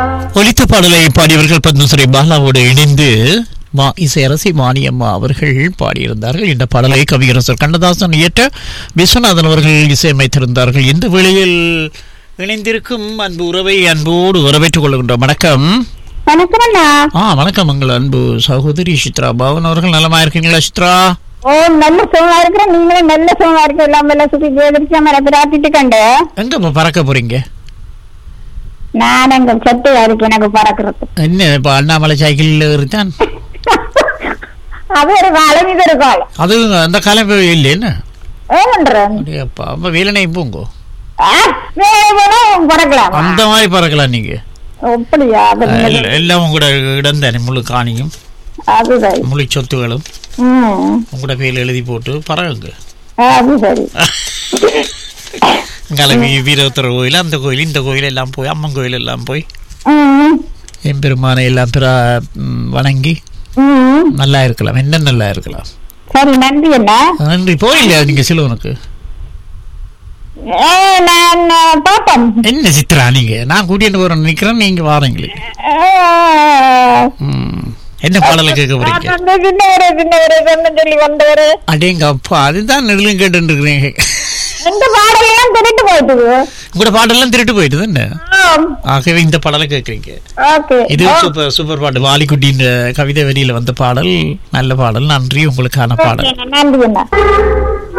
ஒலித்த பாடலை பாடியவர்கள் பத்மஸ்ரீ பாலாவோடு இணைந்து மா இசையரசி மானியம்மா அவர்கள் பாடியிருந்தார்கள் இந்த பாடலை கவியரசர் கண்ணதாசன் இயற்ற விஸ்வநாதன் அவர்கள் இசையமைத்திருந்தார்கள் இந்த வேளையில் இணைந்திருக்கும் அன்பு உறவை அன்போடு வரவேற்றுக் கொள்கின்றோம் வணக்கம் வணக்கம் அண்ணா ஆ வணக்கம் உங்கள் அன்பு சகோதரி சித்ரா பவன் அவர்கள் நலமா இருக்கீங்களா சித்ரா ஓ நல்ல சுகமா இருக்கிறேன் நீங்களும் நல்ல சுகமா இருக்க எல்லாம் எல்லாம் சுத்தி ஜெயதிரிச்சா மேல பிரார்த்திட்டு கண்டு எங்க இப்ப பறக்க போறீங்க நான் அங்க சத்து இருக்கு எனக்கு பறக்கிறது என்ன இப்ப அண்ணாமலை சைக்கிள் இருந்தான் அது ஒரு காலம் இது ஒரு காலம் அது அந்த காலம் இப்ப இல்லைன்னு ஏமன்றேன் அப்பா அப்ப வேலனை போங்கோ பறக்கலாம் அந்த மாதிரி பறக்கலாம் நீங்க அப்படியா அது அஹ் இல்ல- எல்லாம் உங்களோட இடம் தானே முழு காணியும் அது சரி முழு சொத்துகளும் ம் உங்களோட பேர்ல எழுதி போட்டு பரவுங்க அது சரி கலவி வீரத்தர் கோயில் அந்த கோயில் இந்த கோயில் எல்லாம் போய் அம்மன் கோயில் எல்லாம் போய் ம் எம்பெருமானை எல்லாம் பிற ம், வணங்கி ம் நல்லா இருக்கலாம் என்ன நல்லா இருக்கலாம் சரி நன்றி அண்ணா நன்றி போயில்லையா நீங்க சிலவனுக்கு ஏ, நான் பாப்போம் என்ன சித்ரா நீங்க நான் கூட்டிட்டு போறேன் நிக்கிறேன் நீங்க வாரீங்களே ஏ, ம். என்ன பாடலை கேட்க போறீங்க நான் வந்து சின்னவரு சின்னவரு சொன்ன சொல்லி வந்தவரு அடேங்க அப்பா அதுதான் நெடுலும் கேட்டு இருக்கிறீங்க இந்த பாடலாம் திருட்டு போயிட்டுது உங்களோட பாடெல்லாம் திருட்டு போயிட்டு என்ன ஆம். ஆகவே இந்த பாடலை கேட்குறீங்க ஓகே இது சூப்பர் சூப்பர் பாட்டு வாலிக்குட்டியின் கவிதை வரியில வந்த பாடல் நல்ல பாடல் நன்றி உங்களுக்கான பாடல் ஓகே, நன்றி அண்ணா